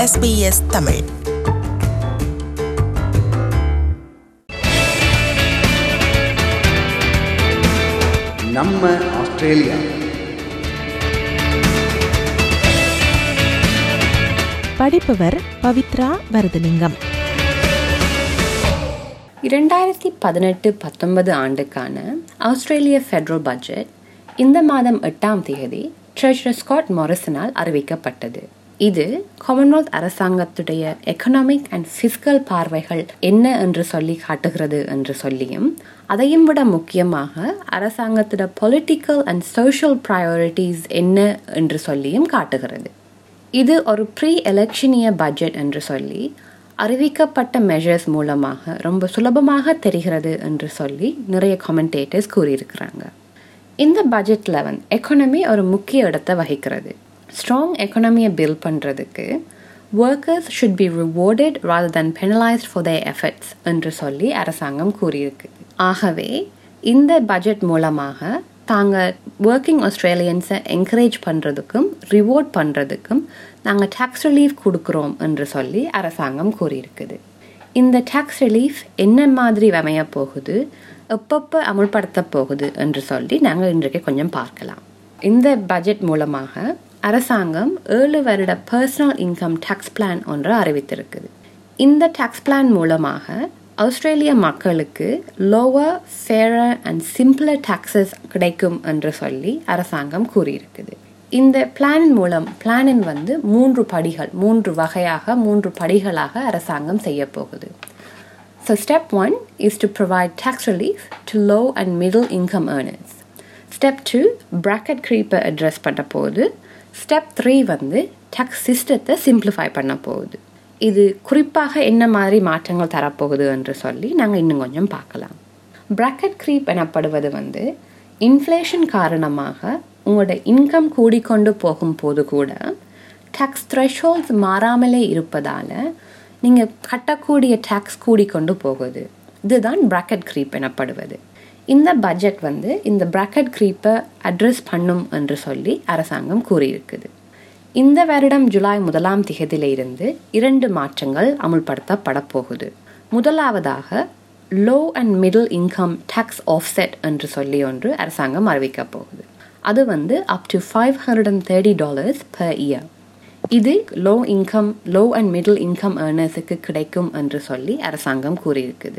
SBS Tamil நம்ம Australia படிப்பவர் Pavithra Varathalingam இரண்டாயிரத்தி பதினெட்டு பத்தொன்பது ஆண்டுக்கான ஆஸ்திரேலிய ஃபெடரல் பட்ஜெட் இந்த மாதம் எட்டாம் தேதி ட்ரெஷரர் ஸ்காட் மொரிசனால் அறிவிக்கப்பட்டது இது காமன்வெல்த் அரசாங்கத்துடைய எக்கனாமிக் அண்ட் பிசிக்கல் பார்வைகள் என்ன என்று சொல்லி காட்டுகிறது என்று சொல்லியும் அதையும் விட முக்கியமாக அரசாங்கத்தோட பொலிட்டிக்கல் அண்ட் சோஷியல் ப்ரையாரிட்டிஸ் என்ன என்று சொல்லியும் காட்டுகிறது இது ஒரு ப்ரீ எலெக்ஷனிய பட்ஜெட் என்று சொல்லி அறிவிக்கப்பட்ட மெஷர்ஸ் மூலமாக ரொம்ப சுலபமாக தெரிகிறது என்று சொல்லி நிறைய கமெண்டேட்டர்ஸ் கூறியிருக்கிறாங்க இந்த பட்ஜெட்டில் வந்து எக்கானமி ஒரு முக்கிய இடத்தை வகிக்கிறது ஸ்ட்ராங் எக்கானமியை பில்ட் பண்ணுறதுக்கு workers should be rewarded rather than penalised for their efforts என்று சொல்லி அரசாங்கம் கூறியிருக்கு ஆகவே இந்த பட்ஜெட் மூலமாக தாங்கள் ஒர்க்கிங் ஆஸ்திரேலியன்ஸை என்கரேஜ் பண்ணுறதுக்கும் ரிவார்ட் பண்ணுறதுக்கும் நாங்கள் டேக்ஸ் ரிலீஃப் கொடுக்குறோம் என்று சொல்லி அரசாங்கம் கூறியிருக்குது இந்த டேக்ஸ் ரிலீஃப் என்ன மாதிரி அமைய போகுது எப்பப்போ அமுல்படுத்த போகுது என்று சொல்லி நாங்கள் இன்றைக்கு கொஞ்சம் பார்க்கலாம் இந்த பட்ஜெட் மூலமாக அரசாங்கம் ஏழு வருட பர்சனல் இன்கம் டேக்ஸ் பிளான் ஒன்று அறிவித்திருக்குது இந்த டேக்ஸ் பிளான் மூலமாக ஆஸ்திரேலிய மக்களுக்கு lower fairer and simpler taxes கிடைக்கும் என்று சொல்லி அரசாங்கம் கூறியிருக்குது இந்த பிளான் மூலம் பிளானின் வந்து மூன்று படிகள் மூன்று வகையாக மூன்று படிகளாக அரசாங்கம் செய்ய போகுது so step one is to provide tax relief to low and middle income earners step two bracket க்ரீப்பை அட்ரஸ் பண்ண போகுது ஸ்டெப் த்ரீ வந்து டேக்ஸ் சிஸ்டத்தை சிம்பிளிஃபை பண்ண போகுது இது குறிப்பாக என்ன மாதிரி மாற்றங்கள் தரப்போகுது என்று சொல்லி நாங்கள் இன்னும் கொஞ்சம் பார்க்கலாம் ப்ராக்கெட் க்ரீப் எனப்படுவது வந்து இன்ஃப்ளேஷன் காரணமாக உங்களோட இன்கம் கூடிக்கொண்டு போகும்போது கூட டேக்ஸ் த்ரெஷோல்ஸ் மாறாமலே இருப்பதால் நீங்கள் கட்டக்கூடிய டேக்ஸ் கூடிக்கொண்டு போகுது இதுதான் ப்ராக்கெட் க்ரீப் எனப்படுவது இந்த பட்ஜெட் வந்து இந்த ப்ராக்கெட் க்ரீப்பை அட்ரஸ் பண்ணும் என்று சொல்லி அரசாங்கம் கூறியிருக்குது இந்த வருடம் ஜூலை முதலாம் திகதியிலிருந்து இரண்டு மாற்றங்கள் அமுல்படுத்தப்பட போகுது முதலாவதாக low and middle income tax offset என்று சொல்லி ஒன்று அரசாங்கம் அறிவிக்க போகுது அது வந்து up to five hundred and thirty dollars per year இது low income low and middle income ஏர்னர்ஸுக்கு கிடைக்கும் என்று சொல்லி அரசாங்கம் கூறியிருக்குது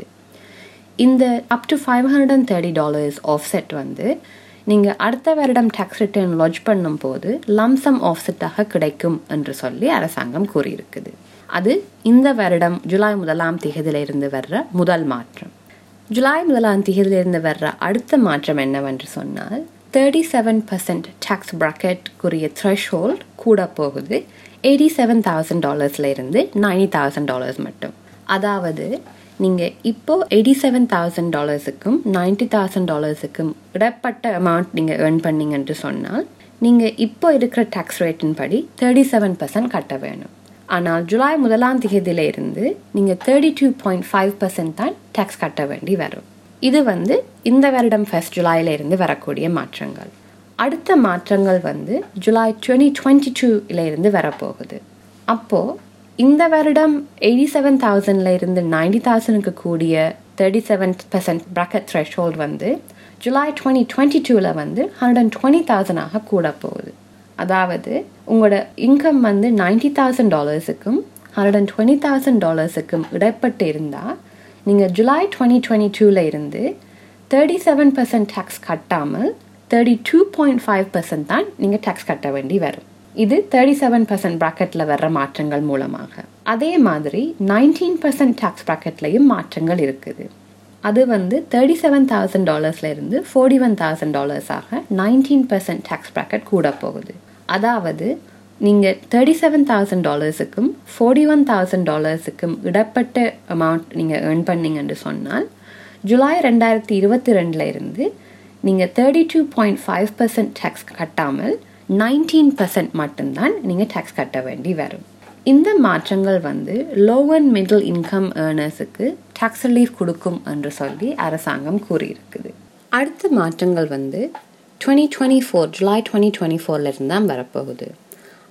இந்த up to five hundred and thirty dollars offset வந்து நீங்கள் அடுத்த வருடம் டேக்ஸ் ரிட்டர்ன் லாட்ஜ் பண்ணும்போது லம்சம் ஆஃப்செட்டாக கிடைக்கும் என்று சொல்லி அரசாங்கம் கூறியிருக்குது அது இந்த வருடம் ஜூலை முதலாம் தேதியிலிருந்து வர்ற முதல் மாற்றம் ஜூலை முதலாம் தேதியிலிருந்து வர்ற அடுத்த மாற்றம் என்னவென்று சொன்னால் தேர்ட்டி செவன் பர்சன்ட் டேக்ஸ் ப்ராக்கெட்குரிய த்ரெஷ் ஹோல்ட் கூட போகுது எயிட்டி செவன் தௌசண்ட் டாலர்ஸ்ல இருந்து நைன்டி தௌசண்ட் டாலர்ஸ் மட்டும் அதாவது நீங்கள் இப்போ எயிட்டி செவன் தௌசண்ட் டாலர்ஸுக்கும் நைன்டி தௌசண்ட் டாலர்ஸுக்கும் இடப்பட்ட அமௌண்ட் நீங்கள் ஏர்ன் பண்ணீங்கன்னு சொன்னால் நீங்கள் இப்போ இருக்கிற டேக்ஸ் ரேட்டின் படி தேர்ட்டி செவன் பர்சன்ட் கட்ட வேணும் ஆனால் ஜூலை முதலாம் தேதியில இருந்து நீங்கள் thirty two point five percent தான் டேக்ஸ் கட்ட வேண்டி வரும் இது வந்து இந்த வருடம் ஃபர்ஸ்ட் ஜூலையில இருந்து வரக்கூடிய மாற்றங்கள் அடுத்த மாற்றங்கள் வந்து ஜூலை டுவெண்ட்டி டுவெண்ட்டி டூல இருந்து வரப்போகுது அப்போது இந்த வருடம் எயிட்டி செவன் தௌசண்ட்ல இருந்து நைன்டி தௌசண்ட்க்கு கூடிய thirty seven percent bracket threshold வந்து ஜூலை டுவெண்ட்டி டுவெண்ட்டி டூவில் வந்து ஹண்ட்ரட் அண்ட் டுவெண்ட்டி தௌசண்டாக கூட போகுது அதாவது உங்களோட இன்கம் வந்து நைன்டி தௌசண்ட் டாலர்ஸுக்கும் ஹண்ட்ரட் அண்ட் டுவெண்ட்டி தௌசண்ட் டாலர்ஸுக்கும் இடைப்பட்டு இருந்தால் நீங்கள் ஜூலை டுவெண்ட்டி டுவெண்ட்டி டூவில் இருந்து தேர்ட்டி செவன் பர்சன்ட் டேக்ஸ் கட்டாமல் thirty two point five percent தான் நீங்கள் டேக்ஸ் கட்ட வேண்டி வரும் இது தேர்ட்டி செவன் பர்சன்ட் ப்ராக்கெட்டில் வர்ற மாற்றங்கள் மூலமாக அதே மாதிரி நைன்டீன் பர்சன்ட் டேக்ஸ் ப்ராக்கெட்லேயும் மாற்றங்கள் இருக்குது அது வந்து தேர்ட்டி செவன் தௌசண்ட் டாலர்ஸ்ல இருந்து ஃபோர்ட்டி ஒன் தௌசண்ட் டாலர்ஸாக நைன்டீன் பர்சன்ட் டேக்ஸ் ப்ராக்கெட் கூட போகுது அதாவது நீங்கள் தேர்ட்டி செவன் தௌசண்ட் டாலர்ஸுக்கும் ஃபோர்ட்டி ஒன் தௌசண்ட் டாலர்ஸுக்கும் இடப்பட்ட அமௌண்ட் நீங்கள் ஏர்ன் பண்ணீங்கன்னு சொன்னால் ஜூலை ரெண்டாயிரத்தி இருபத்தி ரெண்டில் இருந்து நீங்கள் thirty two point five percent tax கட்டாமல் நைன்டீன் பர்சன்ட் மட்டும்தான் நீங்கள் டேக்ஸ் கட்ட வேண்டி வரும் இந்த மாற்றங்கள் வந்து லோ அண்ட் மிடில் இன்கம் ஏர்னர்ஸுக்கு டேக்ஸ் ரிலீஃப் கொடுக்கும் என்று சொல்லி அரசாங்கம் கூறியிருக்குது அடுத்த மாற்றங்கள் வந்து twenty twenty four July twenty twenty ஃபோர்லேருந்து தான் வரப்போகுது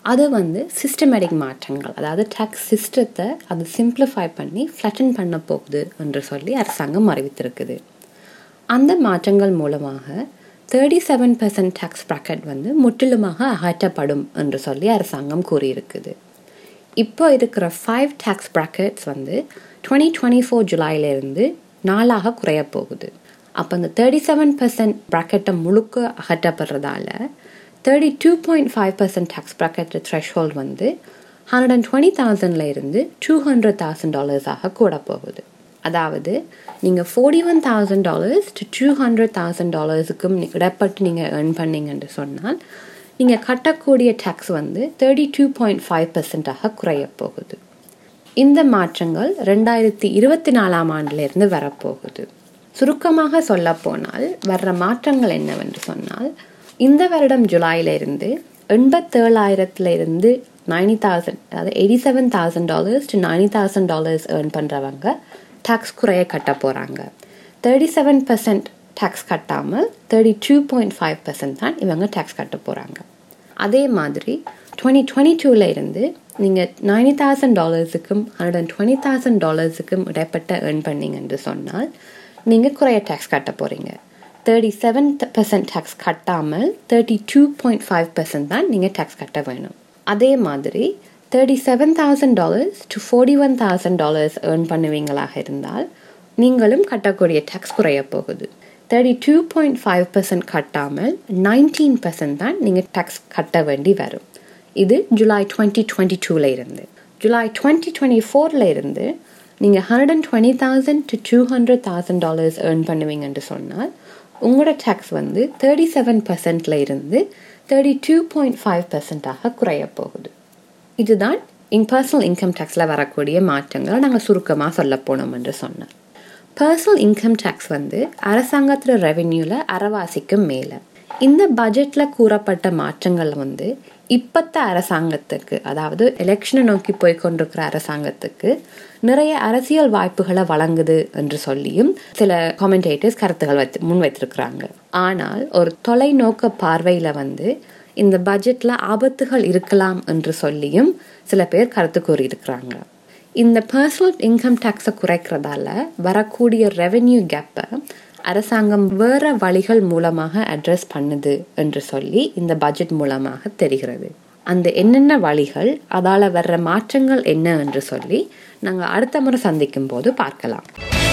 அது வந்து சிஸ்டமேட்டிக் மாற்றங்கள் அதாவது டேக்ஸ் சிஸ்டத்தை அது சிம்பிளிஃபை பண்ணி ஃப்ளட்டன் பண்ண போகுது என்று சொல்லி அரசாங்கம் அறிவித்திருக்குது அந்த மாற்றங்கள் மூலமாக thirty seven percent tax bracket வந்து முற்றிலுமாக அகற்றப்படும் என்று சொல்லி அரசாங்கம் கூறியிருக்குது இப்போ இருக்கிற ஃபைவ் டேக்ஸ் ப்ராக்கெட்ஸ் வந்து டுவெண்ட்டி டுவெண்ட்டி ஃபோர் ஜூலையிலேருந்து நாளாக குறைய போகுது அப்போ அந்த தேர்ட்டி செவன் பர்சன்ட் ப்ராக்கெட்டை முழுக்க அகற்றப்படுறதால thirty two point five percent tax bracket threshold வந்து ஹண்ட்ரட் அண்ட் டுவெண்ட்டி தௌசண்டில் இருந்து டூ ஹண்ட்ரட் தௌசண்ட் டாலர்ஸாக கூட போகுது அதாவது நீங்கள் forty one thousand dollars to two hundred thousand டாலர்ஸுக்கும் இடப்பட்டு நீங்கள் ஏர்ன் பண்ணீங்கன்னு சொன்னால் நீங்கள் கட்டக்கூடிய டேக்ஸ் வந்து தேர்ட்டி டூ பாயிண்ட் ஃபைவ் பர்சன்டாக குறைய போகுது இந்த மாற்றங்கள் ரெண்டாயிரத்தி இருபத்தி நாலாம் ஆண்டிலிருந்து வரப்போகுது சுருக்கமாக சொல்லப்போனால் வர்ற மாற்றங்கள் என்னவென்று சொன்னால் இந்த வருடம் ஜூலையிலிருந்து எண்பத்தேழாயிரத்துல இருந்து நைன்டி தௌசண்ட் அதாவது eighty seven thousand dollars to ninety thousand dollars earn பண்ணுறவங்க டேக்ஸ் குறைய கட்ட போகிறாங்க தேர்ட்டி செவன் பர்சன்ட் டேக்ஸ் கட்டாமல் thirty two point five percent தான் இவங்க டேக்ஸ் கட்ட போகிறாங்க அதே மாதிரி டுவெண்ட்டி டுவெண்ட்டி டூவில் இருந்து நீங்கள் நைன்டி தௌசண்ட் டாலர்ஸுக்கும் ஹண்ட்ரட் அண்ட் டுவெண்ட்டி தௌசண்ட் டாலர்ஸுக்கும் இடைப்பட்ட ஏர்ன் பண்ணீங்கன்னு சொன்னால் நீங்கள் குறைய டேக்ஸ் கட்ட போகிறீங்க தேர்ட்டி செவன் பர்சன்ட் டேக்ஸ் கட்டாமல் thirty two point five percent தான் நீங்கள் டேக்ஸ் கட்ட வேணும் அதே மாதிரி thirty seven thousand dollars to forty one thousand dollars earn பண்ணுவீங்களாக இருந்தால் நீங்களும் கட்டக்கூடிய டேக்ஸ் குறைய போகுது thirty two point five percent கட்டாமல் நைன்டீன் பர்சன்ட் தான் நீங்கள் டேக்ஸ் கட்ட வேண்டி வரும் இது ஜூலை டுவெண்ட்டி டுவெண்ட்டி டூவில் இருந்து ஜூலை டுவெண்ட்டி டுவெண்ட்டி ஃபோரில் இருந்து நீங்கள் hundred and twenty thousand to two hundred thousand dollars earn பண்ணுவீங்கன்னு சொன்னால் உங்களோட டேக்ஸ் வந்து தேர்ட்டி செவன் பர்சன்டில் இருந்து தேர்ட்டி டூ பாயிண்ட் ஃபைவ் பர்சன்டாக குறைய போகுது இதுதான் இன் பர்சனல் இன்கம் டேக்ஸில் வரக்கூடிய மாற்றங்களை நாங்கள் சுருக்கமாக சொல்ல போனோம் என்று சொன்னோம் பர்சனல் இன்கம் டேக்ஸ் வந்து அரசாங்கத்தில் ரெவென்யூவில் அறவாசிக்கும் மேலே இந்த பட்ஜெட்டில் கூறப்பட்ட மாற்றங்கள் வந்து இப்பத்த அரசாங்கத்துக்கு அதாவது எலெக்ஷனை நோக்கி போய் கொண்டிருக்கிற அரசாங்கத்துக்கு நிறைய அரசியல் வாய்ப்புகளை வழங்குது என்று சொல்லியும் சில காமெண்டேட்டர்ஸ் கருத்துகள் வைத்து முன் வைத்திருக்கிறாங்க ஆனால் ஒரு தொலைநோக்க பார்வையில் வந்து இந்த பட்ஜெட்ல ஆபத்துகள் இருக்கலாம் என்று சொல்லியும் சில பேர் கருத்து கூறியிருக்கிறாங்க இந்த பர்சனல் இன்கம் டேக்ஸை குறைக்கிறதால வரக்கூடிய ரெவென்யூ கேப்பை அரசாங்கம் வேற வழிகள் மூலமாக அட்ரஸ் பண்ணுது என்று சொல்லி இந்த பட்ஜெட் மூலமாக தெரிகிறது அந்த என்னென்ன வழிகள் அதால வர்ற மாற்றங்கள் என்ன என்று சொல்லி நாங்கள் அடுத்த முறை சந்திக்கும் போது பார்க்கலாம்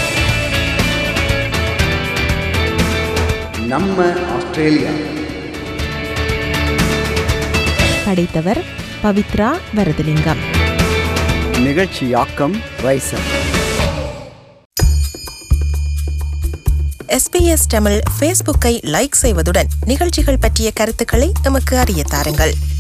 நம்ம ஆஸ்திரேலியா படைத்தவர் பவித்ரா வரதலிங்கம் நிகழ்ச்சியாக்கம் ரைசர் எஸ்பிஎஸ் தமிழ் ஃபேஸ்புக்கை லைக் செய்வதுடன் நிகழ்ச்சிகள் பற்றிய கருத்துக்களை எமக்கு அறிய தாருங்கள்